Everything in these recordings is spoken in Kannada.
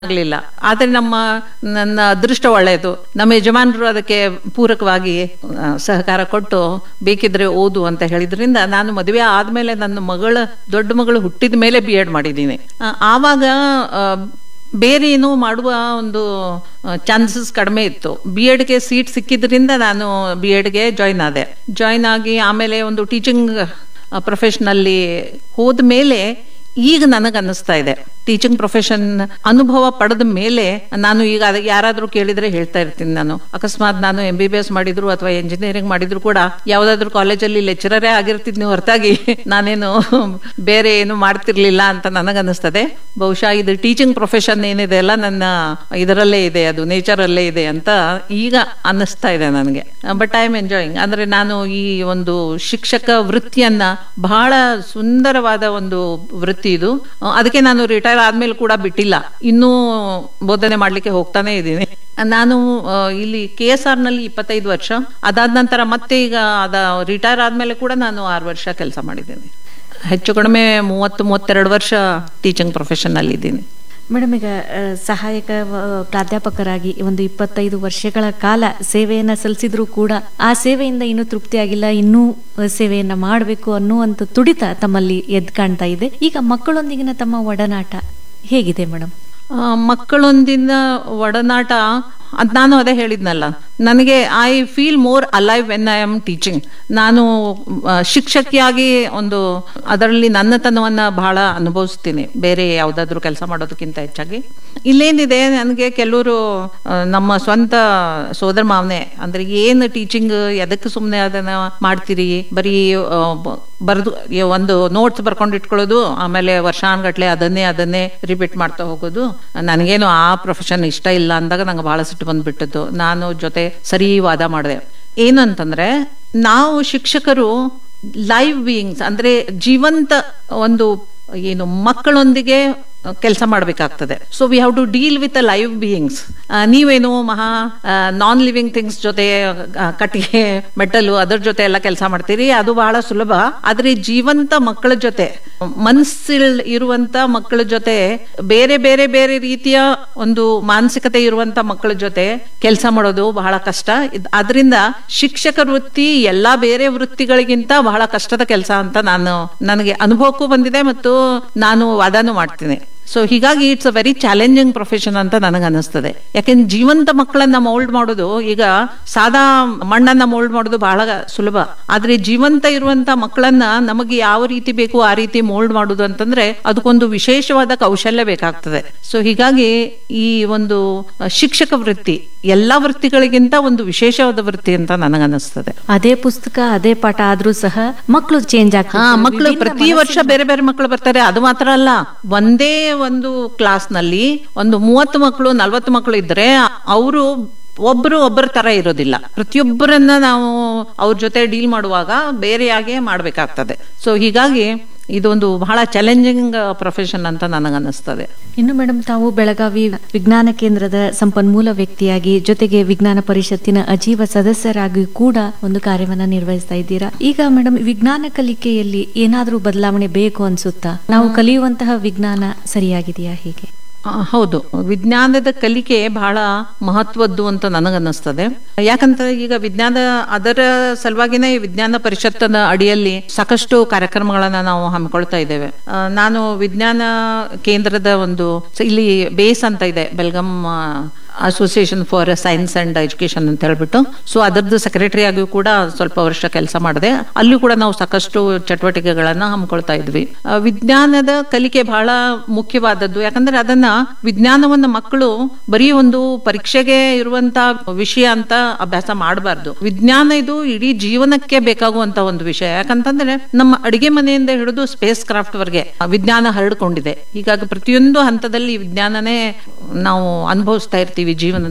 ಆಗ್ಲಿಲ್ಲ ಆದ್ರೆ ನಮ್ಮ ನನ್ನ ಅದೃಷ್ಟ ಒಳ್ಳೆಯದು ನಮ್ಮ ಯಜಮಾನರು ಅದಕ್ಕೆ ಪೂರಕವಾಗಿ ಆ, ಸಹಕಾರ ಕೊಟ್ಟು ಬೇಕಿದ್ರೆ ಓದು ಅಂತ ಹೇಳಿದ್ರಿಂದ ನಾನು ಮದುವೆ ಆದ್ಮೇಲೆ ನನ್ನ ಮಗಳ ದೊಡ್ಡ ಮಗಳು ಹುಟ್ಟಿದ ಮೇಲೆ ಬಿ ಎಡ್ ಮಾಡಿದ್ದೀನಿ ಆ, ಆವಾಗ ಆ, ಬೇರೆ ಏನೋ ಮಾಡುವ ಒಂದು ಚಾನ್ಸಸ್ ಕಡಿಮೆ ಇತ್ತು ಬಿ ಎಡ್ಗೆ ಸೀಟ್ ಸಿಕ್ಕಿದ್ರಿಂದ ನಾನು ಬಿ ಎಡ್ಗೆ ಜಾಯ್ನ್ ಆದೆ ಜಾಯ್ನ್ ಆಗಿ ಆಮೇಲೆ ಒಂದು ಟೀಚಿಂಗ್ ಪ್ರೊಫೆಷನಲ್ಲಿ ಹೋದ ಮೇಲೆ ಈಗ ನನಗೆ ಅನ್ನಿಸ್ತಾ ಇದೆ ಟೀಚಿಂಗ್ ಪ್ರೊಫೆಷನ್ ಅನುಭವ ಪಡೆದ ಮೇಲೆ ನಾನು ಈಗ ಅದ- ಯಾರಾದ್ರೂ ಕೇಳಿದ್ರೆ ಹೇಳ್ತಾ ಇರ್ತೀನಿ ನಾನು ಅಕಸ್ಮಾತ್ ನಾನು ಎಂ ಬಿ ಬಿ ಎಸ್ ಮಾಡಿದ್ರು ಅಥವಾ ಇಂಜಿನಿಯರಿಂಗ್ ಮಾಡಿದ್ರು ಕೂಡ ಯಾವ್ದಾದ್ರು ಕಾಲೇಜಲ್ಲಿ ಲೆಕ್ಚರರೇ ಆಗಿರ್ತಿದ್ನಿ ಹೊರತಾಗಿ ನಾನೇನು ಬೇರೆ ಏನು ಮಾಡ್ತಿರ್ಲಿಲ್ಲ ಅಂತ ನನಗನ್ನಿಸ್ತದೆ ಬಹುಶಃ ಇದು ಟೀಚಿಂಗ್ ಪ್ರೊಫೆಷನ್ ಏನಿದೆ ಅಲ್ಲ ನನ್ನ ಇದರಲ್ಲೇ ಇದೆ ಅದು ನೇಚರಲ್ಲೇ ಇದೆ ಅಂತ ಈಗ ಅನ್ನಿಸ್ತಾ ಇದೆ ನನಗೆ ಬಟ್ ಐ ಆಮ್ ಎಂಜಾಯಿಂಗ್ ಅಂದ್ರೆ ನಾನು ಈ ಒಂದು ಶಿಕ್ಷಕ ವೃತ್ತಿಯನ್ನ ಬಹಳ ಸುಂದರವಾದ ಒಂದು ವೃತ್ತಿ ಇದು ಆ, ಅದಕ್ಕೆ ನಾನು ರಿಟೈರ್ ಆದ್ಮೇಲೆ ಕೂಡ ಬಿಟ್ಟಿಲ್ಲ ಇನ್ನೂ ಬೋಧನೆ ಮಾಡ್ಲಿಕ್ಕೆ ಹೋಗ್ತಾನೆ ಇದ್ದೀನಿ ನಾನು ಆ, ಇಲ್ಲಿ ಕೆ ಎಸ್ ಆರ್ ನಲ್ಲಿ ಇಪ್ಪತ್ತೈದು ವರ್ಷ ಅದಾದ ನಂತರ ಮತ್ತೆ ಈಗ ಅದ ರಿಟೈರ್ ಆದ್ಮೇಲೆ ಕೂಡ ನಾನು ಆರು ವರ್ಷ ಕೆಲಸ ಮಾಡಿದ್ದೀನಿ ಹೆಚ್ಚು ಕಡಿಮೆ ಮೂವತ್ತು ಮೂವತ್ತೆರಡು ವರ್ಷ ಟೀಚಿಂಗ್ ಪ್ರೊಫೆಷನ್ ಅಲ್ಲಿ ಇದ್ದೀನಿ ಮೇಡಮ್ ಈಗ ಆ, ಸಹಾಯಕ ಆ, ಪ್ರಾಧ್ಯಾಪಕರಾಗಿ ಒಂದು ಇಪ್ಪತ್ತೈದು ವರ್ಷಗಳ ಕಾಲ ಸೇವೆಯನ್ನ ಸಲ್ಲಿಸಿದ್ರು ಕೂಡ ಆ ಸೇವೆಯಿಂದ ಇನ್ನೂ ತೃಪ್ತಿಯಾಗಿಲ್ಲ ಇನ್ನೂ ಆ, ಸೇವೆಯನ್ನ ಮಾಡಬೇಕು ಅನ್ನುವಂಥ ತುಡಿತ ತಮ್ಮಲ್ಲಿ ಎದ್ದು ಕಾಣ್ತಾ ಇದೆ ಈಗ ಮಕ್ಕಳೊಂದಿಗಿನ ತಮ್ಮ ಒಡನಾಟ ಹೇಗಿದೆ ಮೇಡಮ್ ಆ, ಮಕ್ಕಳೊಂದಿನ ಒಡನಾಟ ಅದ್ ನಾನು ಅದೇ ಹೇಳಿದ್ನಲ್ಲ ನನಗೆ I feel more alive when I am teaching ನಾನು ಆ, ಶಿಕ್ಷಕಿಯಾಗಿ ಒಂದು ಅದರಲ್ಲಿ ನನ್ನತನವನ್ನ ಬಹಳ ಅನುಭವಿಸ್ತೀನಿ ಬೇರೆ ಯಾವುದಾದ್ರೂ ಕೆಲಸ ಮಾಡೋದಕ್ಕಿಂತ ಹೆಚ್ಚಾಗಿ ಇಲ್ಲೇನಿದೆ ನನಗೆ ಕೆಲವರು ಆ, ನಮ್ಮ ಸ್ವಂತ ಸೋದರ ಮಾವನೆ ಅಂದ್ರೆ ಏನು ಟೀಚಿಂಗ್ ಎದಕ್ಕೆ ಸುಮ್ಮನೆ ಅದನ್ನ ಮಾಡ್ತೀರಿ ಬರೀ ಆ, ಬ- ಬರೆದು ಒಂದು ನೋಟ್ಸ್ ಬರ್ಕೊಂಡು ಇಟ್ಕೊಳ್ಳೋದು ಆಮೇಲೆ ವರ್ಷಾನ್ಗಟ್ಲೆ ಅದನ್ನೇ ಅದನ್ನೇ ರಿಪೀಟ್ ಮಾಡ್ತಾ ಹೋಗೋದು ನನಗೇನು ಆ ಪ್ರೊಫೆಷನ್ ಇಷ್ಟ ಇಲ್ಲ ಅಂದಾಗ ನಂಗೆ ಬಹಳ ಸಿಟ್ಟು ಬಂದ್ಬಿಟ್ಟದ್ದು ನಾನು ಜೊತೆ ಸರಿ ವಾದ ಮಾಡಿದೆ ಏನಂತಂದ್ರೆ ನಾವು ಶಿಕ್ಷಕರು ಲೈವ್ ಬೀಯಿಂಗ್ಸ್ ಅಂದ್ರೆ ಜೀವಂತ ಒಂದು ಏನು ಮಕ್ಕಳೊಂದಿಗೆ ಕೆಲಸ ಮಾಡಬೇಕಾಗ್ತದೆ so we have to deal with a live beings ನೀವೇನು ಮಹಾ ನಾನ್ ಲಿವಿಂಗ್ ಥಿಂಗ್ಸ್ ಜೊತೆ ಆ, ಕಟ್ಟಿಗೆ ಮೆಟಲು ಅದರ ಜೊತೆ ಎಲ್ಲ ಕೆಲಸ ಮಾಡ್ತೀರಿ ಅದು ಬಹಳ ಸುಲಭ ಆದ್ರೆ ಜೀವಂತ ಮಕ್ಕಳ ಜೊತೆ ಮನಸ್ಸಿಲ್ ಇರುವಂತ ಮಕ್ಕಳ ಜೊತೆ ಬೇರೆ ಬೇರೆ ಬೇರೆ ರೀತಿಯ ಒಂದು ಮಾನಸಿಕತೆ ಇರುವಂತ ಮಕ್ಕಳ ಜೊತೆ ಕೆಲಸ ಮಾಡೋದು ಬಹಳ ಕಷ್ಟ ಇದ್- ಅದರಿಂದ ಶಿಕ್ಷಕ ವೃತ್ತಿ ಎಲ್ಲಾ ಬೇರೆ ವೃತ್ತಿಗಳಿಗಿಂತ ಬಹಳ ಕಷ್ಟದ ಕೆಲಸ ಅಂತ ನಾನು ನನಗೆ ಅನುಭವಕ್ಕೂ ಬಂದಿದೆ ಮತ್ತು ನಾನು ವಾದನೂ ಮಾಡ್ತೀನಿ ಸೊ ಹೀಗಾಗಿ it's a very challenging profession ಅಂತ ನನಗೆ ಅನಿಸ್ತದೆ ಯಾಕೆಂದ್ರೆ ಜೀವಂತ ಮಕ್ಕಳನ್ನ ಮೌಲ್ಡ್ ಮಾಡೋದು ಈಗ ಸಾದಾ ಮಣ್ಣನ್ನ ಮೌಲ್ಡ್ ಮಾಡೋದು ಬಹಳ ಸುಲಭ ಆದ್ರೆ ಜೀವಂತ ಇರುವಂತ ಮಕ್ಕಳನ್ನ ನಮಗೆ ಯಾವ ರೀತಿ ಬೇಕು ಆ ರೀತಿ ಮೋಲ್ಡ್ ಮಾಡೋದು ಅಂತಂದ್ರೆ ಅದಕ್ಕೊಂದು ವಿಶೇಷವಾದ ಕೌಶಲ್ಯ ಬೇಕಾಗ್ತದೆ ಸೊ ಹೀಗಾಗಿ ಈ ಒಂದು ಶಿಕ್ಷಕ ವೃತ್ತಿ ಎಲ್ಲಾ ವೃತ್ತಿಗಳಿಗಿಂತ ಒಂದು ವಿಶೇಷವಾದ ವೃತ್ತಿ ಅಂತ ನನಗನ್ನಿಸ್ತದೆ ಅದೇ ಪುಸ್ತಕ ಅದೇ ಪಾಠ ಆದ್ರೂ ಸಹ ಮಕ್ಕಳು ಚೇಂಜ್ ಹಾ ಆಗ್ತಾರೆ ಮಕ್ಕಳು ಪ್ರತಿ ವರ್ಷ ಬೇರೆ ಬೇರೆ ಮಕ್ಕಳು ಬರ್ತಾರೆ ಅದು ಮಾತ್ರ ಅಲ್ಲ ಒಂದೇ ಒಂದು ಕ್ಲಾಸ್ ನಲ್ಲಿ ಒಂದು ಮೂವತ್ತು ಮಕ್ಕಳು ನಲ್ವತ್ತು ಮಕ್ಕಳು ಇದ್ರೆ ಅವರು ಒಬ್ರು ಒಬ್ಬರ ತರ ಇರೋದಿಲ್ಲ ಪ್ರತಿಯೊಬ್ಬರನ್ನ ನಾವು ಅವ್ರ ಜೊತೆ ಡೀಲ್ ಮಾಡುವಾಗ ಬೇರೆಯಾಗೆ ಮಾಡ್ಬೇಕಾಗ್ತದೆ ಸೊ ಹೀಗಾಗಿ ಇದೊಂದು ಬಹಳ ಚಾಲೆಂಜಿಂಗ್ ಪ್ರೊಫೆಷನ್ ಅಂತ ನನಗನ್ನಿಸ್ತದೆ ಇನ್ನು ಮೇಡಮ್ ತಾವು ಬೆಳಗಾವಿ ವಿಜ್ಞಾನ ಕೇಂದ್ರದ ಸಂಪನ್ಮೂಲ ವ್ಯಕ್ತಿಯಾಗಿ ಜೊತೆಗೆ ವಿಜ್ಞಾನ ಪರಿಷತ್ತಿನ ಅಜೀವ ಸದಸ್ಯರಾಗಿ ಕೂಡ ಒಂದು ಕಾರ್ಯವನ್ನ ನಿರ್ವಹಿಸ್ತಾ ಇದ್ದೀರಾ ಈಗ ಮೇಡಮ್ ವಿಜ್ಞಾನ ಕಲಿಕೆಯಲ್ಲಿ ಏನಾದರೂ ಬದಲಾವಣೆ ಬೇಕು ಅನ್ಸುತ್ತಾ ನಾವು ಕಲಿಯುವಂತಹ ವಿಜ್ಞಾನ ಸರಿಯಾಗಿದೆಯಾ ಹೀಗೆ ಆ, ಹೌದು ವಿಜ್ಞಾನದ ಕಲಿಕೆ ಬಹಳ ಮಹತ್ವದ್ದು ಅಂತ ನನಗನ್ನಿಸ್ತದೆ ಯಾಕಂತ ಈಗ ವಿಜ್ಞಾನ ಅದರ ಸಲುವಾಗಿನೇ ಈ ವಿಜ್ಞಾನ ಪರಿಷತ್ತಿನ ಅಡಿಯಲ್ಲಿ ಸಾಕಷ್ಟು ಕಾರ್ಯಕ್ರಮಗಳನ್ನ ನಾವು ಹಮ್ಮಿಕೊಳ್ತಾ ಇದ್ದೇವೆ ಆ, ನಾನು ವಿಜ್ಞಾನ ಕೇಂದ್ರದ ಒಂದು ಇಲ್ಲಿ ಬೇಸ್ ಅಂತ ಇದೆ Belgaum association for science and education ಅಂತ ಹೇಳ್ಬಿಟ್ಟು ಸೊ ಅದರದ್ದು ಸೆಕ್ರೆಟರಿ ಆಗಿಯೂ ಕೂಡ ಸ್ವಲ್ಪ ವರ್ಷ ಕೆಲಸ ಮಾಡಿದೆ ಅಲ್ಲಿ ಕೂಡ ನಾವು ಸಾಕಷ್ಟು ಚಟುವಟಿಕೆಗಳನ್ನ ಹಮ್ಮಿಕೊಳ್ತಾ ಇದ್ವಿ ಆ, ವಿಜ್ಞಾನದ ಕಲಿಕೆ ಬಹಳ ಮುಖ್ಯವಾದದ್ದು ಯಾಕಂದ್ರೆ ಅದನ್ನ ವಿಜ್ಞಾನವನ್ನ ಮಕ್ಕಳು ಬರೀ ಒಂದು ಪರೀಕ್ಷೆಗೆ ಇರುವಂತ ವಿಷಯ ಅಂತ ಅಭ್ಯಾಸ ಮಾಡಬಾರ್ದು ವಿಜ್ಞಾನ ಇದು ಇಡೀ ಜೀವನಕ್ಕೆ ಬೇಕಾಗುವಂತ ಒಂದು ವಿಷಯ ಯಾಕಂತಂದ್ರೆ ನಮ್ಮ ಅಡಿಗೆ ಮನೆಯಿಂದ ಹಿಡಿದು ಸ್ಪೇಸ್ ಕ್ರಾಫ್ಟ್ ವರೆಗೆ ವಿಜ್ಞಾನ ಹರಡ್ಕೊಂಡಿದೆ ಹೀಗಾಗಿ ಪ್ರತಿಯೊಂದು ಹಂತದಲ್ಲಿ ವಿಜ್ಞಾನನೇ ನಾವು ಅನುಭವಿಸ್ತಾ ಇರ್ತೀವಿ ಜೀವನದಲ್ಲಿ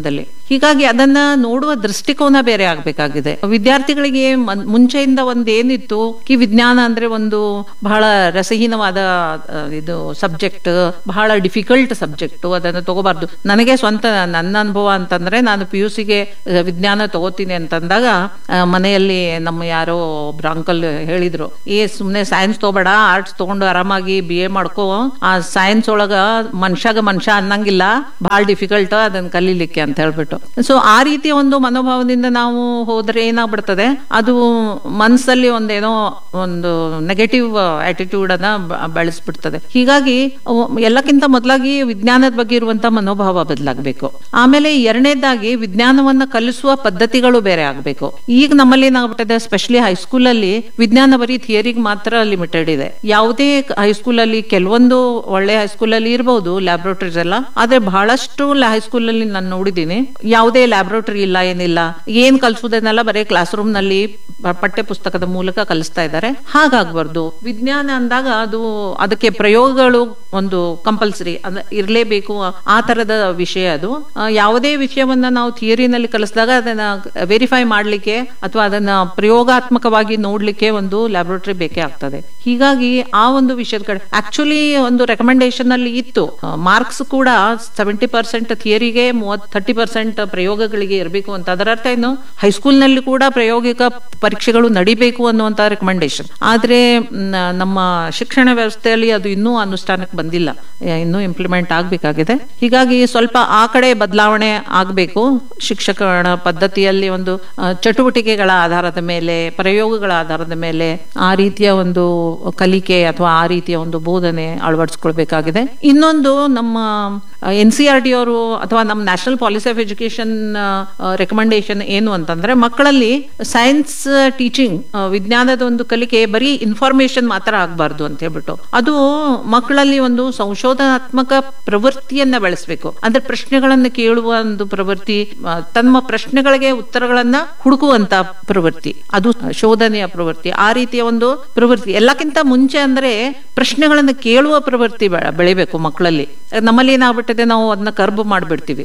ಹೀಗಾಗಿ ಅದನ್ನ ನೋಡುವ ದೃಷ್ಟಿಕೋನ ಬೇರೆ ಆಗ್ಬೇಕಾಗಿದೆ ವಿದ್ಯಾರ್ಥಿಗಳಿಗೆ ಮನ್- ಮುಂಚೆಯಿಂದ ಒಂದ್ ಏನಿತ್ತು ಕಿ ವಿಜ್ಞಾನ ಅಂದ್ರೆ ಒಂದು ಬಹಳ ರಸಹೀನವಾದ ಆ, ಇದು ಸಬ್ಜೆಕ್ಟ್ ಬಹಳ ಡಿಫಿಕಲ್ಟ್ ಸಬ್ಜೆಕ್ಟ್ ಅದನ್ನು ತಗೋಬಾರ್ದು ನನಗೆ ಸ್ವಂತ ನನ್ನ ಅನುಭವ ಅಂತಂದ್ರೆ ನಾನು ಪಿ ಯು ಸಿಗೆ ವಿಜ್ಞಾನ ತಗೋತೀನಿ ಅಂತಂದಾಗ ಆ, ಮನೆಯಲ್ಲಿ ನಮ್ಮ ಯಾರೋ ಒಬ್ರು ಅಂಕಲ್ ಹೇಳಿದ್ರು ಏ ಸುಮ್ನೆ ಸೈನ್ಸ್ ತಗೋಬೇಡ ಆರ್ಟ್ಸ್ ತಗೊಂಡು ಆರಾಮಾಗಿ ಬಿ ಎ ಮಾಡ್ಕೋ ಆ ಸೈನ್ಸ್ ಒಳಗ ಮನುಷ್ಯಾಗ ಮನುಷ್ಯ ಅನ್ನಂಗಿಲ್ಲ ಬಹಳ ಡಿಫಿಕಲ್ಟ್ ಅದನ್ನ ಕಲೀಲಿಕ್ಕೆ ಅಂತ ಹೇಳ್ಬಿಟ್ಟು ಸೊ ಆ ರೀತಿಯ ಒಂದು ಮನೋಭಾವದಿಂದ ನಾವು ಹೋದ್ರೆ ಏನಾಗ್ಬಿಡ್ತದೆ ಅದು ಮನಸ್ಸಲ್ಲಿ ಒಂದೇನೋ ಒಂದು ನೆಗೆಟಿವ್ ಆಟಿಟ್ಯೂಡ್ ಅನ್ನ ಬ- ಬೆಳೆಸ್ಬಿಡ್ತದೆ ಹೀಗಾಗಿ ಅವು ಎಲ್ಲಕ್ಕಿಂತ ಮೊದಲಾಗಿ ವಿಜ್ಞಾನದ ಬಗ್ಗೆ ಇರುವಂತ ಮನೋಭಾವ ಬದಲಾಗಬೇಕು ಆಮೇಲೆ ಎರಡನೇದಾಗಿ ವಿಜ್ಞಾನವನ್ನ ಕಲಿಸುವ ಪದ್ಧತಿಗಳು ಬೇರೆ ಆಗ್ಬೇಕು ಈಗ ನಮ್ಮಲ್ಲಿ ಏನಾಗ್ಬಿಟ್ಟಿದೆ ಸ್ಪೆಷಲಿ ಹೈಸ್ಕೂಲ್ ಅಲ್ಲಿ ವಿಜ್ಞಾನ ಬರೀ ಥಿಯರಿಗೆ ಮಾತ್ರ ಲಿಮಿಟೆಡ್ ಇದೆ ಯಾವುದೇ ಹೈಸ್ಕೂಲ್ ಅಲ್ಲಿ ಕೆಲವೊಂದು ಒಳ್ಳೆ ಹೈಸ್ಕೂಲ್ ಅಲ್ಲಿ ಇರಬಹುದು ಲ್ಯಾಬ್ರೋಟರೀಸ್ ಎಲ್ಲ ಆದ್ರೆ ಬಹಳಷ್ಟು ಹೈಸ್ಕೂಲ್ ಅಲ್ಲಿ ನಾನು ನೋಡಿದ್ದೀನಿ ಯಾವುದೇ ಲ್ಯಾಬ್ರೋಟರಿ ಇಲ್ಲ ಏನಿಲ್ಲ ಏನ್ ಕಲಿಸೋದನ್ನೆಲ್ಲ ಬರೀ ಕ್ಲಾಸ್ ರೂಮ್ ನಲ್ಲಿ ಪ- ಪಠ್ಯ ಪುಸ್ತಕದ ಮೂಲಕ ಕಲಿಸ್ತಾ ಇದ್ದಾರೆ ಹಾಗಾಗ್ಬಾರ್ದು ವಿಜ್ಞಾನ ಅಂದಾಗ ಅದು ಅದಕ್ಕೆ ಪ್ರಯೋಗಗಳು ಒಂದು ಕಂಪಲ್ಸರಿ ಇರಲೇಬೇಕು ಆ ತರದ ವಿಷಯ ಅದು ಆ, ಯಾವುದೇ ವಿಷಯವನ್ನ ನಾವು ಥಿಯರಿನಲ್ಲಿ ಕಲಿಸಿದಾಗ ಅದನ್ನ ವೆರಿಫೈ ಮಾಡ್ಲಿಕ್ಕೆ ಅಥವಾ ಅದನ್ನ ಪ್ರಯೋಗಾತ್ಮಕವಾಗಿ ನೋಡ್ಲಿಕ್ಕೆ ಒಂದು ಲ್ಯಾಬೊರೇಟರಿ ಬೇಕೇ ಆಗ್ತದೆ ಹೀಗಾಗಿ ಆ ಒಂದು ವಿಷಯದ ಕಡೆ ಆಕ್ಚುಲಿ ಒಂದು ರೆಕಮೆಂಡೇಶನ್ ಅಲ್ಲಿ ಇತ್ತು ಮಾರ್ಕ್ಸ್ ಕೂಡ ಸೆವೆಂಟಿ ಪರ್ಸೆಂಟ್ ಥಿಯರಿಗೆ ಮೂವತ್ ಥರ್ಟಿ ಪರ್ಸೆಂಟ್ ಪ್ರಯೋಗಗಳಿಗೆ ಇರಬೇಕು ಅಂತ ಅದರ ಅರ್ಥ ಏನು ಹೈಸ್ಕೂಲ್ ನಲ್ಲಿ ಕೂಡ ಪ್ರಾಯೋಗಿಕ ಪರೀಕ್ಷೆಗಳು ನಡಿಬೇಕು ಅನ್ನುವಂತ ರೆಕಮೆಂಡೇಶನ್ ಆದ್ರೆ ಮ್, ನಮ್ಮ ಶಿಕ್ಷಣ ವ್ಯವಸ್ಥೆಯಲ್ಲಿ ಅದು ಇನ್ನೂ ಅನುಷ್ಠಾನಕ್ಕೆ ಬಂದಿಲ್ಲ ಎ, ಇನ್ನೂ ಇಂಪ್ಲಿಮೆಂಟ್ ಆಗ್ಬೇಕಾಗಿದೆ ಹೀಗಾಗಿ ಸ್ವಲ್ಪ ಆ ಕಡೆ ಬದಲಾವಣೆ ಆಗಬೇಕು ಶಿಕ್ಷಕರ ಪದ್ಧತಿಯಲ್ಲಿ ಒಂದು ಆ, ಚಟುವಟಿಕೆಗಳ ಆಧಾರದ ಮೇಲೆ ಪ್ರಯೋಗಗಳ ಆಧಾರದ ಮೇಲೆ ಆ ರೀತಿಯ ಒಂದು ಕಲಿಕೆ ಅಥವಾ ಆ ರೀತಿಯ ಒಂದು ಬೋಧನೆ ಅಳವಡಿಸ್ಕೊಳ್ಬೇಕಾಗಿದೆ ಇನ್ನೊಂದು ನಮ್ಮ ಎನ್ ಸಿ ಆರ್ ಟಿ ಅವರು ಅಥವಾ ನಮ್ಮ national policy of education recommendation ಏನು ಅಂತಂದ್ರೆ ಮಕ್ಕಳಲ್ಲಿ ಸೈನ್ಸ್ ಟೀಚಿಂಗ್ ವಿಜ್ಞಾನದ ಒಂದು ಕಲಿಕೆ ಬರೀ ಇನ್ಫಾರ್ಮೇಶನ್ ಮಾತ್ರ ಆಗಬಾರ್ದು ಅಂತ ಹೇಳ್ಬಿಟ್ಟು ಅದು ಮಕ್ಕಳಲ್ಲಿ ಒಂದು ಸಂಶೋಧನಾತ್ಮಕ ಪ್ರವೃತ್ತಿಯನ್ನ ಬೆಳೆಸಬೇಕು ಅಂದ್ರೆ ಪ್ರಶ್ನೆಗಳನ್ನ ಕೇಳುವ ಒಂದು ಪ್ರವೃತ್ತಿ ಆ, ತಮ್ಮ ಪ್ರಶ್ನೆಗಳಿಗೆ ಉತ್ತರಗಳನ್ನ ಹುಡುಕುವಂತ ಪ್ರವೃತ್ತಿ ಅದು ಶೋಧನೆಯ ಪ್ರವೃತ್ತಿ ಆ ರೀತಿಯ ಒಂದು ಪ್ರವೃತ್ತಿ ಎಲ್ಲಕ್ಕಿಂತ ಮುಂಚೆ ಅಂದ್ರೆ ಪ್ರಶ್ನೆಗಳನ್ನ ಕೇಳುವ ಪ್ರವೃತ್ತಿ ಬೆ- ಬೆಳಿಬೇಕು ಮಕ್ಕಳಲ್ಲಿ ನಮ್ಮಲ್ಲಿ ಏನಾಗ್ಬಿಟ್ಟಿದೆ ನಾವು ಅದನ್ನ ಕರ್ಬ್ ಮಾಡ್ಬಿಡ್ತೀವಿ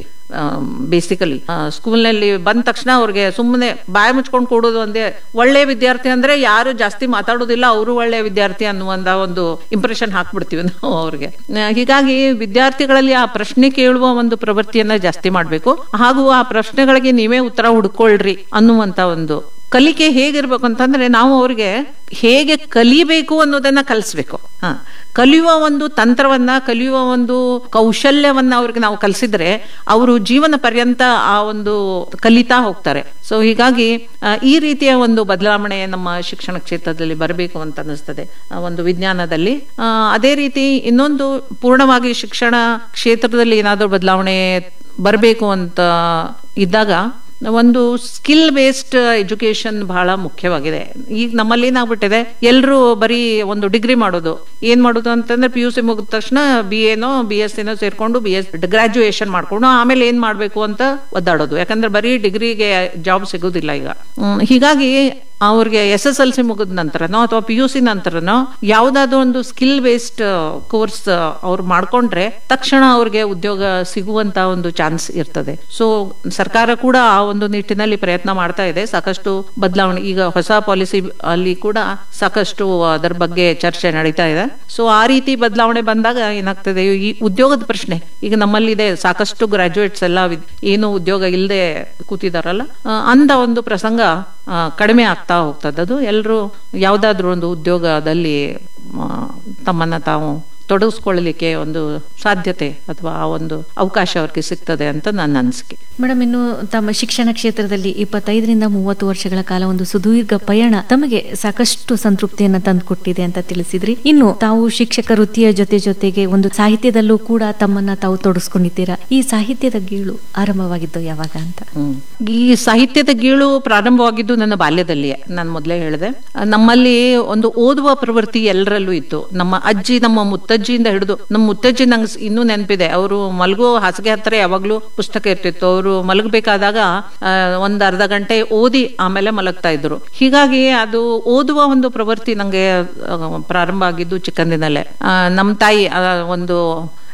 ಬೇಸಿಕಲಿ ಸ್ಕೂಲ್ನಲ್ಲಿ ಬಂದ ತಕ್ಷಣ ಅವ್ರಿಗೆ ಸುಮ್ಮನೆ ಬಾಯಿ ಮುಚ್ಕೊಂಡು ಕೊಡೋದು ಒಂದೇ ಒಳ್ಳೆ ವಿದ್ಯಾರ್ಥಿ ಅಂದ್ರೆ ಯಾರು ಜಾಸ್ತಿ ಮಾತಾಡೋದಿಲ್ಲ ಅವರು ಒಳ್ಳೆ ವಿದ್ಯಾರ್ಥಿ ಅನ್ನುವಂತ ಒಂದು ಇಂಪ್ರೆಷನ್ ಹಾಕ್ಬಿಡ್ತೀವಿ ನಾವು ಅವ್ರಿಗೆ ಆ, ಹೀಗಾಗಿ ವಿದ್ಯಾರ್ಥಿಗಳಲ್ಲಿ ಆ ಪ್ರಶ್ನೆ ಕೇಳುವ ಒಂದು ಪ್ರವೃತ್ತಿಯನ್ನ ಜಾಸ್ತಿ ಮಾಡ್ಬೇಕು ಹಾಗೂ ಆ ಪ್ರಶ್ನೆಗಳಿಗೆ ನೀವೇ ಉತ್ತರ ಹುಡ್ಕೊಳ್ರಿ ಅನ್ನುವಂತ ಒಂದು ಕಲಿಕೆ ಹೇಗಿರ್ಬೇಕು ಅಂತಂದ್ರೆ ನಾವು ಅವ್ರಿಗೆ ಹೇಗೆ ಕಲಿಬೇಕು ಅನ್ನೋದನ್ನ ಕಲಿಸ್ಬೇಕು ಹ ಕಲಿಯುವ ಒಂದು ತಂತ್ರವನ್ನ ಕಲಿಯುವ ಒಂದು ಕೌಶಲ್ಯವನ್ನ ಅವ್ರಿಗೆ ನಾವು ಕಲಿಸಿದ್ರೆ ಅವರು ಜೀವನ ಪರ್ಯಂತ ಆ ಒಂದು ಕಲಿತಾ ಹೋಗ್ತಾರೆ ಸೊ ಹೀಗಾಗಿ ಆ, ಈ ರೀತಿಯ ಒಂದು ಬದಲಾವಣೆ ನಮ್ಮ ಶಿಕ್ಷಣ ಕ್ಷೇತ್ರದಲ್ಲಿ ಬರಬೇಕು ಅಂತ ಅನಿಸ್ತದೆ ಆ, ಒಂದು ವಿಜ್ಞಾನದಲ್ಲಿ ಆ, ಅದೇ ರೀತಿ ಇನ್ನೊಂದು ಪೂರ್ಣವಾಗಿ ಶಿಕ್ಷಣ ಕ್ಷೇತ್ರದಲ್ಲಿ ಏನಾದರೂ ಬದಲಾವಣೆ ಬರಬೇಕು ಅಂತ ಇದ್ದಾಗ ಒಂದು ಸ್ಕಿಲ್ ಬೇಸ್ಡ್ ಎಜುಕೇಶನ್ ಬಹಳ ಮುಖ್ಯವಾಗಿದೆ ಈಗ ನಮ್ಮಲ್ಲಿ ಏನಾಗ್ಬಿಟ್ಟಿದೆ ಎಲ್ಲರೂ ಬರೀ ಒಂದು ಡಿಗ್ರಿ ಮಾಡೋದು ಏನ್ ಮಾಡೋದು ಅಂತಂದ್ರೆ ಪಿ ಯು ಸಿ ಮುಗಿದ ತಕ್ಷಣ ಬಿ ಎನೋ ಬಿ ಎಸ್ ಏನೋ ಸೇರ್ಕೊಂಡು ಬಿ ಎಸ್ ಗ್ರಾಜುಯೇಷನ್ ಮಾಡ್ಕೊಂಡು ಆಮೇಲೆ ಏನ್ ಮಾಡ್ಬೇಕು ಅಂತ ಒದ್ದಾಡೋದು ಯಾಕಂದ್ರೆ ಬರೀ ಡಿಗ್ರಿಗೆ ಜಾಬ್ ಸಿಗೋದಿಲ್ಲ ಈಗ ಹ್ಮ್, ಹೀಗಾಗಿ ಅವ್ರಿಗೆ ಎಸ್ ಎಸ್ ಎಲ್ ಸಿ ಮುಗಿದ ನಂತರನೋ ಅಥವಾ ಪಿ ಯು ಸಿ ನಂತರನೋ ಯಾವ್ದಾದ್ರು ಒಂದು ಸ್ಕಿಲ್ ಬೇಸ್ಡ್ ಕೋರ್ಸ್ ಅವ್ರು ಮಾಡ್ಕೊಂಡ್ರೆ ತಕ್ಷಣ ಅವ್ರಿಗೆ ಉದ್ಯೋಗ ಸಿಗುವಂತ ಒಂದು ಚಾನ್ಸ್ ಇರ್ತದೆ ಸೊ ಸರ್ಕಾರ ಕೂಡ ಆ ಒಂದು ನಿಟ್ಟಿನಲ್ಲಿ ಪ್ರಯತ್ನ ಮಾಡ್ತಾ ಇದೆ ಸಾಕಷ್ಟು ಬದಲಾವಣೆ ಈಗ ಹೊಸ ಪಾಲಿಸಿ ಅಲ್ಲಿ ಕೂಡ ಸಾಕಷ್ಟು ಅದರ ಬಗ್ಗೆ ಚರ್ಚೆ ನಡೀತಾ ಇದೆ ಸೊ ಆ ರೀತಿ ಬದಲಾವಣೆ ಬಂದಾಗ ಏನಾಗ್ತದೆ ಈ ಉದ್ಯೋಗದ ಪ್ರಶ್ನೆ ಈಗ ನಮ್ಮಲ್ಲಿದೆ ಸಾಕಷ್ಟು ಗ್ರಾಜುಯೇಟ್ಸ್ ಎಲ್ಲ ವಿದ್- ಏನು ಉದ್ಯೋಗ ಇಲ್ಲದೆ ಕೂತಿದಾರಲ್ಲ ಆ, ಅಂದ ಒಂದು ಪ್ರಸಂಗ ಆ, ಕಡಿಮೆ ಆಗ್ತಾ ಹೋಗ್ತದೆ ಅದು ಎಲ್ಲರೂ ಯಾವುದಾದ್ರೂ ಒಂದು ಉದ್ಯೋಗದಲ್ಲಿ ಆ, ತಮ್ಮನ್ನ ತಾವು ತೊಡಗಿಸ್ಕೊಳ್ಳಲಿಕ್ಕೆ ಒಂದು ಸಾಧ್ಯತೆ ಅಥವಾ ಆ ಒಂದು ಅವಕಾಶ ಅವ್ರಿಗೆ ಸಿಗ್ತದೆ ಅಂತ ನನ್ನ ಅನಿಸಿಕೆ ಮೇಡಮ್ ಇನ್ನು ತಮ್ಮ ಶಿಕ್ಷಣ ಕ್ಷೇತ್ರದಲ್ಲಿ ಇಪ್ಪತ್ತೈದರಿಂದ ಮೂವತ್ತು ವರ್ಷಗಳ ಕಾಲ ಒಂದು ಸುದೀರ್ಘ ಪಯಣ ತಮಗೆ ಸಾಕಷ್ಟು ಸಂತೃಪ್ತಿಯನ್ನ ತಂದುಕೊಟ್ಟಿದೆ ಅಂತ ತಿಳಿಸಿದ್ರಿ ಇನ್ನು ತಾವು ಶಿಕ್ಷಕ ವೃತ್ತಿಯ ಜೊತೆ ಜೊತೆಗೆ ಒಂದು ಸಾಹಿತ್ಯದಲ್ಲೂ ಕೂಡ ತಮ್ಮನ್ನ ತಾವು ತೊಡಗಿಸ್ಕೊಂಡಿದ್ದೀರಾ ಈ ಸಾಹಿತ್ಯದ ಗೀಳು ಆರಂಭವಾಗಿದ್ದು ಯಾವಾಗ ಅಂತ ಹ್ಮ್. ಈ ಸಾಹಿತ್ಯದ ಗೀಳು ಪ್ರಾರಂಭವಾಗಿದ್ದು ನನ್ನ ಬಾಲ್ಯದಲ್ಲಿಯೇ ನಾನು ಮೊದಲೇ ಹೇಳಿದೆ ನಮ್ಮಲ್ಲಿ ಒಂದು ಓದುವ ಪ್ರವೃತ್ತಿ ಎಲ್ಲರಲ್ಲೂ ಇತ್ತು ನಮ್ಮ ಅಜ್ಜಿ ನಮ್ಮ ಮುತ್ತಜ್ಜಿಯಿಂದ ಹಿಡಿದು ನಮ್ಮ ಮುತ್ತಜ್ಜಿ ನಂಗೆ ಸ್- ಇನ್ನೂ ನೆನಪಿದೆ ಅವರು ಮಲಗೋ ಹಾಸಿಗೆ ಹತ್ತಿರ ಯಾವಾಗ್ಲೂ ಪುಸ್ತಕ ಇರ್ತಿತ್ತು ಅವರು ಮಲಗಬೇಕಾದಾಗ ಒಂದ್ ಅರ್ಧ ಗಂಟೆ ಓದಿ ಆಮೇಲೆ ಮಲಗ್ತಾ ಇದ್ರು ಹೀಗಾಗಿ ಅದು ಓದುವ ಒಂದು ಪ್ರವೃತ್ತಿ ನಂಗೆ ಆ, ಪ್ರಾರಂಭ ಆಗಿದ್ದು ಚಿಕ್ಕಂದಿನಲ್ಲೇ ಆ, ನಮ್ಮ ತಾಯಿ ಆ, ಒಂದು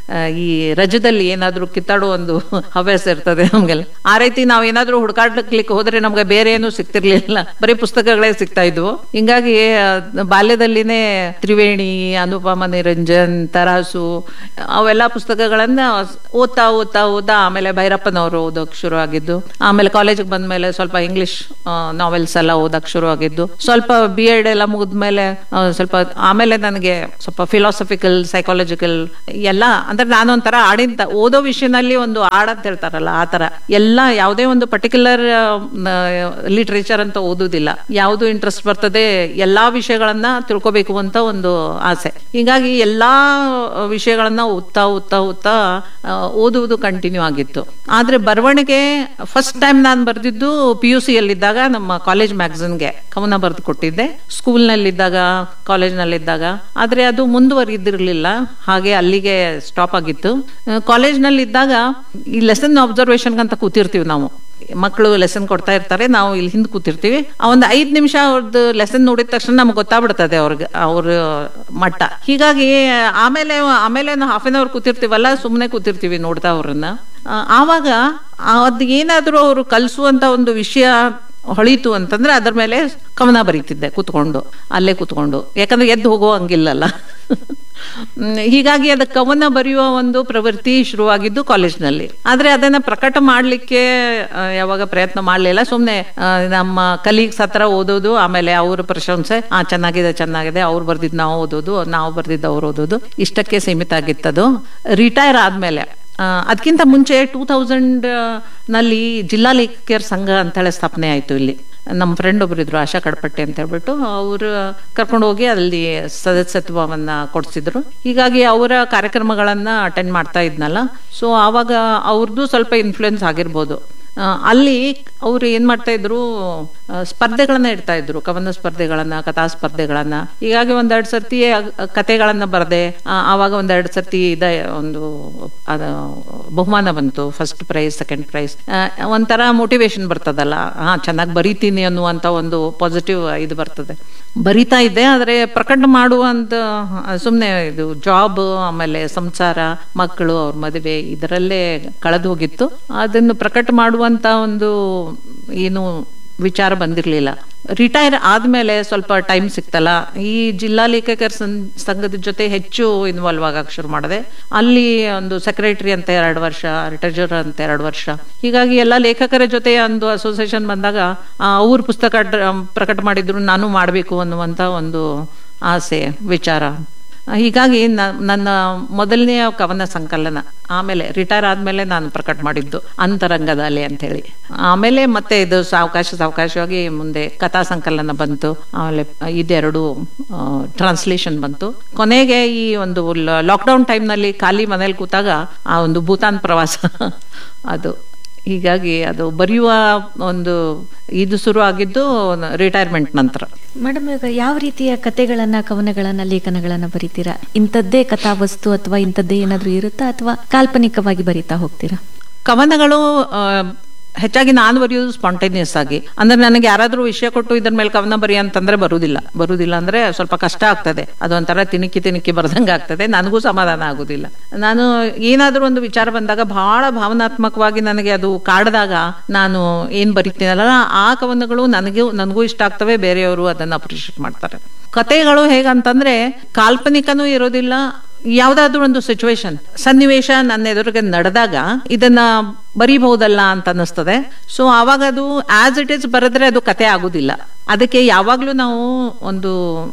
ಆ, ಈ ರಜದಲ್ಲಿ ಏನಾದ್ರೂ ಕಿತ್ತಾಡೋ ಒಂದು ಹವ್ಯಾಸ ಇರ್ತದೆ ನಮ್ಗೆಲ್ಲ ಆ ರೀತಿ ನಾವ್ ಏನಾದ್ರೂ ಹುಡುಕಾಡ್ಲಿಕ್ಕೆ ಹೋದ್ರೆ ನಮ್ಗೆ ಬೇರೆ ಏನು ಸಿಗ್ತಿರ್ಲಿಲ್ಲ ಬರೀ ಪುಸ್ತಕಗಳೇ ಸಿಗ್ತಾ ಇದ್ವು ಹಿಂಗಾಗಿ ಆ, ಬಾಲ್ಯದಲ್ಲಿನೇ ತ್ರಿವೇಣಿ ಅನುಪಮ ನಿರಂಜನ್ ತರಾಸು ಅವೆಲ್ಲ ಪುಸ್ತಕಗಳನ್ನ ಓದ್ತಾ ಓದ್ತಾ ಓದ್ತಾ ಆಮೇಲೆ ಭೈರಪ್ಪನವರು ಓದೋಕ್ ಶುರು ಆಗಿದ್ದು ಆಮೇಲೆ ಕಾಲೇಜಿಗೆ ಬಂದ್ಮೇಲೆ ಸ್ವಲ್ಪ ಇಂಗ್ಲಿಷ್ ನಾವೆಲ್ಸ್ ಎಲ್ಲ ಓದಕ್ ಶುರು ಆಗಿದ್ದು ಸ್ವಲ್ಪ ಬಿ ಎಡ್ ಎಲ್ಲ ಮುಗಿದ್ಮೇಲೆ ಆ, ಸ್ವಲ್ಪ ಆಮೇಲೆ ನನಗೆ ಸ್ವಲ್ಪ ಫಿಲಾಸಫಿಕಲ್ ಸೈಕಾಲಜಿಕಲ್ ಎಲ್ಲ ಅಂದ್ರೆ ನಾನೊಂಥರ ಆಡಿಂತ ಓದೋ ವಿಷಯದಲ್ಲಿ ಒಂದು ಆಡ್ ಅಂತ ಹೇಳ್ತಾರಲ್ಲ ಆ ತರ ಎಲ್ಲ ಯಾವುದೇ ಒಂದು ಪರ್ಟಿಕ್ಯುಲರ್ ಲಿಟ್ರೇಚರ್ ಅಂತ ಓದುದಿಲ್ಲ ಯಾವುದು ಇಂಟ್ರೆಸ್ಟ್ ಬರ್ತದೆ ಎಲ್ಲಾ ವಿಷಯಗಳನ್ನ ತಿಳ್ಕೊಬೇಕು ಅಂತ ಒಂದು ಆಸೆ ಹೀಗಾಗಿ ಎಲ್ಲಾ ವಿಷಯಗಳನ್ನ ಓದ್ತಾ ಓದ್ತಾ ಓದ್ತಾ ಆ, ಓದುವುದು ಕಂಟಿನ್ಯೂ ಆಗಿತ್ತು ಆದ್ರೆ ಬರವಣಿಗೆ ಫಸ್ಟ್ ಟೈಮ್ ನಾನು ಬರೆದಿದ್ದು ಪಿ ಯು ಸಿ ಯಲ್ಲಿದ್ದಾಗ ನಮ್ಮ ಕಾಲೇಜ್ ಮ್ಯಾಗಝಿನ್ಗೆ ಕವನ ಬರೆದು ಕೊಟ್ಟಿದ್ದೆ ಸ್ಕೂಲ್ನಲ್ಲಿದ್ದಾಗ ಕಾಲೇಜ್ನಲ್ಲಿದ್ದಾಗ ಆದ್ರೆ ಅದು ಮುಂದುವರಿದಿರಲಿಲ್ಲ ಹಾಗೆ ಅಲ್ಲಿಗೆ ಸ್ಟಾಪ್ ಆಗಿತ್ತು ಕಾಲೇಜ್ನಲ್ಲಿದ್ದಾಗ ಈ ಲೆಸನ್ ಅಬ್ಸರ್ವೇಷನ್ ಅಂತ ಕೂತಿರ್ತೀವಿ ನಾವು ಮಕ್ಕಳು ಲೆಸನ್ ಕೊಡ್ತಾ ಇರ್ತಾರೆ ನಾವು ಇಲ್ಲಿ ಹಿಂದೆ ಕೂತಿರ್ತೀವಿ ಆ ಒಂದು ಐದ್ ನಿಮಿಷ ಅವ್ರದ್ದು ಲೆಸನ್ ನೋಡಿದ ತಕ್ಷಣ ನಮ್ಗೆ ಗೊತ್ತಾಗ್ಬಿಡ್ತದೆ ಅವ್ರಿಗೆ ಅವ್ರ ಮಟ್ಟ ಹೀಗಾಗಿ ಆಮೇಲೆ ಆಮೇಲೆ ನಾವು ಹಾಫ್ ಅನ್ ಅವರ್ ಕೂತಿರ್ತೀವಲ್ಲ ಸುಮ್ಮನೆ ಕೂತಿರ್ತೀವಿ ನೋಡ್ತಾ ಅವ್ರನ್ನ ಆ, ಆವಾಗ ಅದ್ ಏನಾದ್ರೂ ಅವರು ಕಲಿಸುವಂತ ಒಂದು ವಿಷಯ ಹೊಳಿತು ಅಂತಂದ್ರೆ ಅದ್ರ ಮೇಲೆ ಕವನ ಬರೀತಿದ್ದೆ ಕೂತ್ಕೊಂಡು ಅಲ್ಲೇ ಕೂತ್ಕೊಂಡು ಯಾಕಂದ್ರೆ ಎದ್ದು ಹೋಗೋ ಹಂಗಿಲ್ಲಲ್ಲ ಹ್ಮ್, ಹೀಗಾಗಿ ಅದ ಕವನ ಬರೆಯುವ ಒಂದು ಪ್ರವೃತ್ತಿ ಶುರುವಾಗಿದ್ದು ಕಾಲೇಜ್ನಲ್ಲಿ ಆದ್ರೆ ಅದನ್ನ ಪ್ರಕಟ ಮಾಡ್ಲಿಕ್ಕೆ ಆ, ಯಾವಾಗ ಪ್ರಯತ್ನ ಮಾಡ್ಲಿಲ್ಲ ಸುಮ್ನೆ ಆ, ನಮ್ಮ ಕಲೀಗ್ಸ್ ಹತ್ರ ಓದೋದು ಆಮೇಲೆ ಅವ್ರ ಪ್ರಶಂಸೆ ಆ ಚೆನ್ನಾಗಿದೆ ಚೆನ್ನಾಗಿದೆ ಅವ್ರು ಬರ್ದಿದ್ ನಾವು ಓದೋದು ನಾವು ಬರ್ದಿದ್ದು ಅವ್ರು ಓದೋದು ಇಷ್ಟಕ್ಕೆ ಸೀಮಿತ ಆಗಿತ್ತದು ರಿಟೈರ್ ಆದ್ಮೇಲೆ ಅದಕ್ಕಿಂತ ಮುಂಚೆ ಟೂ ತೌಸಂಡ್ ನಲ್ಲಿ ಜಿಲ್ಲಾ ಲೇಖಕಿಯರ ಸಂಘ ಅಂತೇಳಿ ಸ್ಥಾಪನೆ ಆಯ್ತು ಇಲ್ಲಿ ನಮ್ಮ ಫ್ರೆಂಡ್ ಒಬ್ರು ಇದ್ರು ಆಶಾ ಕಡಪಟ್ಟೆ ಅಂತ ಹೇಳ್ಬಿಟ್ಟು ಅವರು ಕರ್ಕೊಂಡು ಹೋಗಿ ಅಲ್ಲಿ ಸದಸ್ಯತ್ವವನ್ನ ಕೊಡ್ಸಿದ್ರು ಹೀಗಾಗಿ ಅವರ ಕಾರ್ಯಕ್ರಮಗಳನ್ನ ಅಟೆಂಡ್ ಮಾಡ್ತಾ ಇದ್ನಲ್ಲ ಸೊ ಆವಾಗ ಅವ್ರದ್ದು ಸ್ವಲ್ಪ ಇನ್ಫ್ಲುಯೆನ್ಸ್ ಆಗಿರ್ಬೋದು ಆ, ಅಲ್ಲಿ ಅವ್ರು ಏನ್ ಮಾಡ್ತಾ ಇದ್ರು ಆ, ಸ್ಪರ್ಧೆಗಳನ್ನ ಇಡ್ತಾ ಇದ್ರು ಕವನ ಸ್ಪರ್ಧೆಗಳನ್ನ ಕಥಾ ಸ್ಪರ್ಧೆಗಳನ್ನ ಹೀಗಾಗಿ ಒಂದೆರಡು ಸರ್ತಿ ಅಗ್- ಕಥೆಗಳನ್ನ ಬರದೆ ಆವಾಗ ಒಂದೆರಡು ಸರ್ತಿ ಇದ ಒಂದು ಅದ ಬಹುಮಾನ ಬಂತು ಫಸ್ಟ್ ಪ್ರೈಸ್ ಸೆಕೆಂಡ್ ಪ್ರೈಸ್ ಒಂಥರ ಮೋಟಿವೇಶನ್ ಬರ್ತದಲ್ಲ ಹಾ ಚೆನ್ನಾಗಿ ಬರೀತೀನಿ ಅನ್ನುವಂತ ಒಂದು ಪಾಸಿಟಿವ್ ಇದು ಬರ್ತದೆ ಬರಿತಾ ಇದ್ದೆ ಆದ್ರೆ ಪ್ರಕಟ ಮಾಡುವಂತ ಸುಮ್ಮನೆ ಇದು ಜಾಬ್ ಆಮೇಲೆ ಸಂಸಾರ ಮಕ್ಕಳು ಅವ್ರ ಮದುವೆ ಇದರಲ್ಲೇ ಕಳೆದು ಹೋಗಿತ್ತು ಅದನ್ನು ಪ್ರಕಟ ಮಾಡುವಂತ ಒಂದು ಏನು ವಿಚಾರ ಬಂದಿರಲಿಲ್ಲ ರಿಟೈರ್ ಆದ್ಮೇಲೆ ಸ್ವಲ್ಪ ಟೈಮ್ ಸಿಕ್ತಲ್ಲ ಈ ಜಿಲ್ಲಾ ಲೇಖಕರ ಸಂ- ಸಂಘದ ಜೊತೆ ಹೆಚ್ಚು ಇನ್ವಾಲ್ವ್ ಆಗಕ್ಕೆ ಶುರು ಮಾಡಿದೆ ಅಲ್ಲಿ ಒಂದು ಸೆಕ್ರೆಟರಿ ಅಂತ ಎರಡು ವರ್ಷ ಟ್ರೆಜರರ್ ಅಂತ ಎರಡು ವರ್ಷ ಹೀಗಾಗಿ ಎಲ್ಲ ಲೇಖಕರ ಜೊತೆ ಒಂದು ಅಸೋಸಿಯೇಷನ್ ಬಂದಾಗ ಆ, ಅವ್ರ ಪುಸ್ತಕ ಡ್ರ- ಪ್ರಕಟ ಮಾಡಿದ್ರು ನಾನು ಮಾಡಬೇಕು ಅನ್ನುವಂತ ಒಂದು ಆಸೆ ವಿಚಾರ ಹೀಗಾಗಿ ನ- ನನ್ನ ಮೊದಲನೆಯ ಕವನ ಸಂಕಲನ ಆಮೇಲೆ ರಿಟೈರ್ ಆದ್ಮೇಲೆ ನಾನು ಪ್ರಕಟ ಮಾಡಿದ್ದು ಅಂತರಂಗದ ಅಲೆ ಅಂತ ಹೇಳಿ ಆಮೇಲೆ ಮತ್ತೆ ಇದು ಸಾವಕಾಶ ಸಾವಕಾಶವಾಗಿ ಮುಂದೆ ಕಥಾ ಸಂಕಲನ ಬಂತು ಆಮೇಲೆ ಇದೆರಡು ಟ್ರಾನ್ಸ್ಲೇಷನ್ ಬಂತು ಕೊನೆಗೆ ಈ ಒಂದು ಲಾಕ್ಡೌನ್ ಟೈಮ್ನಲ್ಲಿ ಖಾಲಿ ಮನೇಲಿ ಕೂತಾಗ ಆ ಒಂದು ಭೂತಾನ್ ಪ್ರವಾಸ ಅದು ಹೀಗಾಗಿ ಅದು ಬರೆಯುವ ಒಂದು ಇದು ಶುರು ಆಗಿದ್ದು ರಿಟೈರ್ಮೆಂಟ್ ನಂತರ ಮೇಡಮ್ ಈಗ ಯಾವ ರೀತಿಯ ಕತೆಗಳನ್ನ ಕವನಗಳನ್ನ ಲೇಖನಗಳನ್ನ ಬರೀತೀರಾ ಇಂಥದ್ದೇ ಕಥಾವಸ್ತು ಅಥವಾ ಇಂಥದ್ದೇ ಏನಾದ್ರೂ ಇರುತ್ತಾ ಅಥವಾ ಕಾಲ್ಪನಿಕವಾಗಿ ಬರೀತಾ ಹೋಗ್ತೀರಾ ಕವನಗಳು ಆ, ಹೆಚ್ಚಾಗಿ ನಾನು ಬರೆಯೋದು ಸ್ಪಾಂಟೇನಿಯಸ್ ಆಗಿ ಅಂದ್ರೆ ನನಗೆ ಯಾರಾದ್ರೂ ವಿಷಯ ಕೊಟ್ಟು ಇದ್ರ ಮೇಲೆ ಕವನ ಬರಿ ಅಂತಂದ್ರೆ ಬರುದಿಲ್ಲ ಬರುದಿಲ್ಲ ಅಂದ್ರೆ ಸ್ವಲ್ಪ ಕಷ್ಟ ಆಗ್ತದೆ ಅದೊಂಥರ ತಿನಿಕಿ ತಿನಿಕಿ ಬರ್ದಂಗೆ ಆಗ್ತದೆ ನನಗೂ ಸಮಾಧಾನ ಆಗುದಿಲ್ಲ ನಾನು ಏನಾದ್ರೂ ಒಂದು ವಿಚಾರ ಬಂದಾಗ ಬಹಳ ಭಾವನಾತ್ಮಕವಾಗಿ ನನಗೆ ಅದು ಕಾಡ್ದಾಗ ನಾನು ಏನ್ ಬರಿತೀನಲ್ಲ ಆ ಕವನಗಳು ನನಗೂ ನನಗೂ ಇಷ್ಟ ಆಗ್ತವೆ ಬೇರೆಯವರು ಅದನ್ನ ಅಪ್ರಿಷಿಯೇಟ್ ಮಾಡ್ತಾರೆ ಕತೆಗಳು ಹೇಗಂತಂದ್ರೆ ಕಾಲ್ಪನಿಕನೂ ಇರೋದಿಲ್ಲ ಯಾವ್ದಾದ್ರು ಒಂದು ಸಿಚುವೇಶನ್ ಸನ್ನಿವೇಶ ನನ್ನ ಎದುರಿಗೆ ನಡೆದಾಗ ಇದನ್ನ ಬರೀಬಹುದಲ್ಲ ಅಂತ ಅನಿಸ್ತದೆ ಸೊ ಆವಾಗ ಅದು ಆಸ್ ಇಟ್ ಇಸ್ ಬರೆದ್ರೆ ಅದು ಕತೆ ಆಗುದಿಲ್ಲ ಅದಕ್ಕೆ ಯಾವಾಗ್ಲೂ ನಾವು ಒಂದು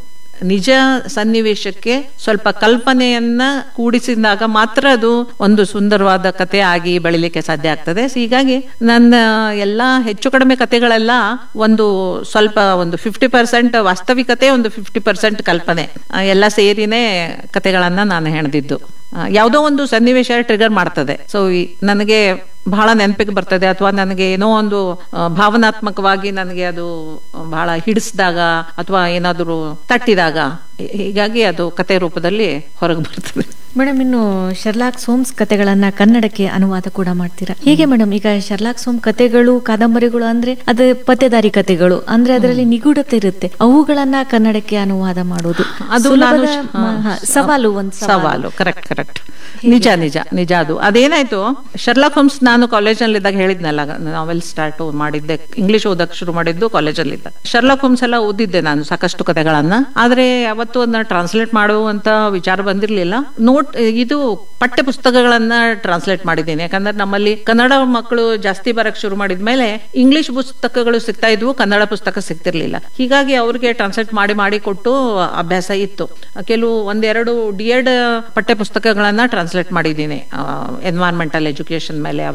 ನಿಜ ಸನ್ನಿವೇಶಕ್ಕೆ ಸ್ವಲ್ಪ ಕಲ್ಪನೆಯನ್ನ ಕೂಡಿಸಿದಾಗ ಮಾತ್ರ ಅದು ಒಂದು ಸುಂದರವಾದ ಕತೆ ಆಗಿ ಬೆಳಿಲಿಕ್ಕೆ ಸಾಧ್ಯ ಆಗ್ತದೆ So ಹೀಗಾಗಿ ನನ್ನ ಎಲ್ಲ ಹೆಚ್ಚು ಕಡಿಮೆ ಕತೆಗಳೆಲ್ಲ ಒಂದು ಸ್ವಲ್ಪ ಒಂದು ಫಿಫ್ಟಿ ಪರ್ಸೆಂಟ್ ವಾಸ್ತವಿಕತೆ ಒಂದು ಫಿಫ್ಟಿ ಪರ್ಸೆಂಟ್ ಕಲ್ಪನೆ ಆ, ಎಲ್ಲ ಸೇರಿನೇ ಕತೆಗಳನ್ನ ನಾನು ಹೆಣೆದಿದ್ದು ಆ, ಯಾವುದೋ ಒಂದು ಸನ್ನಿವೇಶ ಟ್ರಿಗರ್ ಮಾಡ್ತದೆ ಸೊ ನನಗೆ ಬಹಳ ನೆನಪಿಗೆ ಬರ್ತದೆ ಅಥವಾ ನನಗೆ ಏನೋ ಒಂದು ಆ, ಭಾವನಾತ್ಮಕವಾಗಿ ನನಗೆ ಅದು ಬಹಳ ಹಿಡಿಸಿದಾಗ ಅಥವಾ ಏನಾದರೂ ತಟ್ಟಿದಾಗ ಹೀಗಾಗಿ ಅದು ಕತೆ ರೂಪದಲ್ಲಿ ಹೊರಗೆ ಬರ್ತದೆ ಮೇಡಮ್ ಇನ್ನು ಶರ್ಲಾಕ್ ಸೋಮ್ಸ್ ಕತೆಗಳನ್ನ ಕನ್ನಡಕ್ಕೆ ಅನುವಾದ ಕೂಡ ಮಾಡ್ತೀರಾ ಹೇಗೆ ಮೇಡಮ್ ಈಗ ಶರ್ಲಾಕ್ ಸೋಮ್ ಕತೆಗಳು ಕಾದಂಬರಿಗಳು ಅಂದ್ರೆ ಅದು ಪತ್ತೆದಾರಿ ಕತೆಗಳು ಅಂದ್ರೆ ಅದರಲ್ಲಿ ನಿಗೂಢತೆ ಇರುತ್ತೆ ಅವುಗಳನ್ನ ಕನ್ನಡಕ್ಕೆ ಅನುವಾದ ಮಾಡೋದು ಅದು ನಾನು ಸುಲಭದ ಮ- ಹ, ಸವಾಲು ಒಂದು ಸವಾಲು ಕರೆಕ್ಟ್ ಕರೆಕ್ಟ್ ನಿಜ ನಿಜ ನಿಜ ಅದು ಅದೇನಾಯ್ತು ಶರ್ಲಾಕ್ ಹೋಮ್ಸ್ ನಾನು ಕಾಲೇಜಲ್ಲಿ ಇದ್ದಾಗ ಹೇಳಿದ್ನಲ್ಲ ನಾವೆಲ್ ಸ್ಟಾರ್ಟ್ ಮಾಡಿದ್ದೆ ಇಂಗ್ಲಿಷ್ ಓದಕ್ ಶುರು ಮಾಡಿದ್ದು ಕಾಲೇಜಲ್ಲಿ ಇದ್ದಾಗ ಶರ್ಲಾಕ್ ಹೋಮ್ಸ್ ಎಲ್ಲ ಓದಿದ್ದೆ ನಾನು ಸಾಕಷ್ಟು ಕಥೆಗಳನ್ನ ಆದ್ರೆ ಯಾವತ್ತೂ ಅದನ್ನ ಟ್ರಾನ್ಸ್ಲೇಟ್ ಮಾಡುವಂತ ವಿಚಾರ ಬಂದಿರ್ಲಿಲ್ಲ ನೋಟ್ ಇದು ಪಠ್ಯ ಪುಸ್ತಕಗಳನ್ನ ಟ್ರಾನ್ಸ್ಲೇಟ್ ಮಾಡಿದ್ದೀನಿ ಯಾಕಂದ್ರೆ ನಮ್ಮಲ್ಲಿ ಕನ್ನಡ ಮಕ್ಕಳು ಜಾಸ್ತಿ ಬರಕ್ ಶುರು ಮಾಡಿದ್ಮೇಲೆ ಇಂಗ್ಲಿಷ್ ಪುಸ್ತಕಗಳು ಸಿಗ್ತಾ ಇದ್ವು ಕನ್ನಡ ಪುಸ್ತಕ ಸಿಗ್ತಿರ್ಲಿಲ್ಲ ಹೀಗಾಗಿ ಅವ್ರಿಗೆ ಟ್ರಾನ್ಸ್ಲೇಟ್ ಮಾಡಿ ಮಾಡಿ ಕೊಟ್ಟು ಅಭ್ಯಾಸ ಇತ್ತು ಕೆಲವು ಒಂದೆರಡು ಡಿ ಎಡ್ ಪಠ್ಯ ಪುಸ್ತಕಗಳನ್ನ ಟ್ರಾನ್ಸ್ಲೇಟ್ ಮಾಡಿದ್ದೀನಿ ಎನ್ವೈರ್ಮೆಂಟಲ್ ಎಜುಕೇಶನ್ ಮೇಲೆ